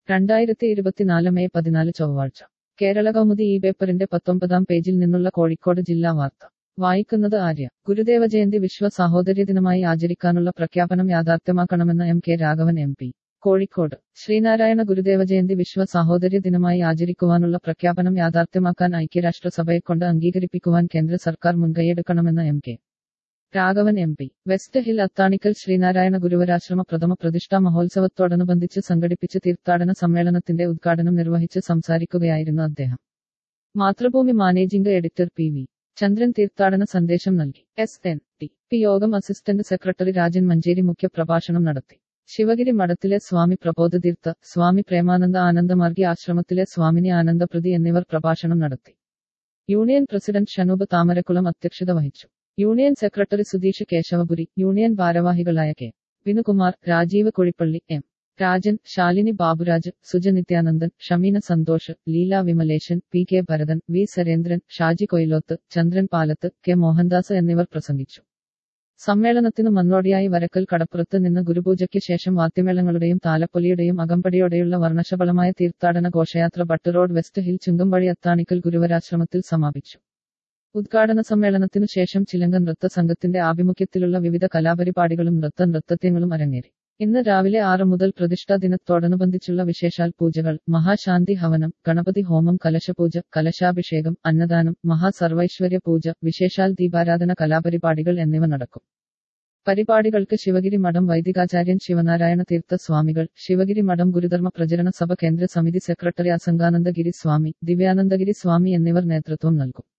രണ്ടായിരത്തി ഇരുപത്തിനാല് മെയ് പതിനാല് ചൊവ്വാഴ്ച കേരള കൗമുദി ഈ പേപ്പറിന്റെ പത്തൊമ്പതാം പേജിൽ നിന്നുള്ള കോഴിക്കോട് ജില്ലാ വാർത്ത വായിക്കുന്നത് ആര്യ ഗുരുദേവ ജയന്തി വിശ്വ സാഹോദര്യ ദിനമായി ആചരിക്കാനുള്ള പ്രഖ്യാപനം യാഥാർത്ഥ്യമാക്കണമെന്ന് M K Raghavan M P Kozhikode Sreenarayana Gurudeva Jayanthi വിശ്വ സാഹോദര്യ ദിനമായി ആചരിക്കുവാനുള്ള പ്രഖ്യാപനം യാഥാർത്ഥ്യമാക്കാൻ ഐക്യരാഷ്ട്രസഭയെക്കൊണ്ട് അംഗീകരിപ്പിക്കുവാൻ കേന്ദ്ര സർക്കാർ മുൻകൈയെടുക്കണമെന്ന് M K Raghavan M P West Hill Athanikkal Sreenarayana Guruvarashrama പ്രഥമ പ്രതിഷ്ഠാ മഹോത്സവത്തോടനുബന്ധിച്ച് സംഘടിപ്പിച്ച തീർത്ഥാടന സമ്മേളനത്തിന്റെ ഉദ്ഘാടനം നിർവഹിച്ച് സംസാരിക്കുകയായിരുന്നു അദ്ദേഹം Mathrubhumi managing editor P V Chandran തീർത്ഥാടന സന്ദേശം നൽകി S N T P Yogam assistant secretary Rajan Manjeri മുഖ്യപ്രഭാഷണം നടത്തി ശിവഗിരി മഠത്തിലെ സ്വാമി പ്രബോധതീർത്ഥ സ്വാമി പ്രേമാനന്ദ ആനന്ദമാർഗി ആശ്രമത്തിലെ സ്വാമിനി ആനന്ദപ്രതി എന്നിവർ പ്രഭാഷണം നടത്തി യൂണിയൻ പ്രസിഡന്റ് ഷനൂബ് താമരക്കുളം അധ്യക്ഷത വഹിച്ചു union secretary Sudheesh Kesavapuri union ഭാരവാഹികളായ K Vinukumar Rajeev Kuzhippally M Rajan Shalini Baburaj Suja Nithyanandan Shameena Santhosh Leela Vimalesan P K Bharathan V Sarendran Shaji Koyiloth Chandran Palath K Mohandas എന്നിവർ പ്രസംഗിച്ചു സമ്മേളനത്തിനു മുന്നോടിയായി വരക്കൽ കടപ്പുറത്ത് നിന്ന് ഗുരുപൂജയ്ക്ക് ശേഷം വാദ്യമേളങ്ങളുടെയും താലപ്പൊലിയുടെയും അകമ്പടിയോടെയുള്ള വർണ്ണശബളമായ തീർത്ഥാടന ഘോഷയാത്ര ബട്ട് റോഡ് വെസ്റ്റ് ഹിൽ ചുങ്കംവഴി അത്താണിക്കൽ ഗുരുവരാശ്രമത്തിൽ സമാപിച്ചു ഉദ്ഘാടന സമ്മേളനത്തിനു ശേഷം ചിലങ്ക നൃത്ത സംഘത്തിന്റെ ആഭിമുഖ്യത്തിലുള്ള വിവിധ കലാപരിപാടികളും നൃത്ത നൃത്തത്യങ്ങളും അരങ്ങേറി ഇന്ന് രാവിലെ ആറ് മുതൽ പ്രതിഷ്ഠാ ദിനത്തോടനുബന്ധിച്ചുള്ള വിശേഷാൽ പൂജകൾ മഹാശാന്തി ഹവനം ഗണപതി ഹോമം കലശപൂജ കലശാഭിഷേകം അന്നദാനം മഹാസർവൈശ്വര്യ പൂജ വിശേഷാൽ ദീപാരാധന കലാപരിപാടികൾ എന്നിവ നടക്കും പരിപാടികൾക്ക് ശിവഗിരി മഠം വൈദികാചാര്യൻ ശിവനാരായണ തീർത്ഥ സ്വാമികൾ ശിവഗിരി മഠം ഗുരുധർമ്മ പ്രചരണ സഭ കേന്ദ്ര സമിതി സെക്രട്ടറി അസംഗാനന്ദഗിരി സ്വാമി ദിവ്യാനന്ദഗിരി സ്വാമി എന്നിവർ നേതൃത്വം നൽകും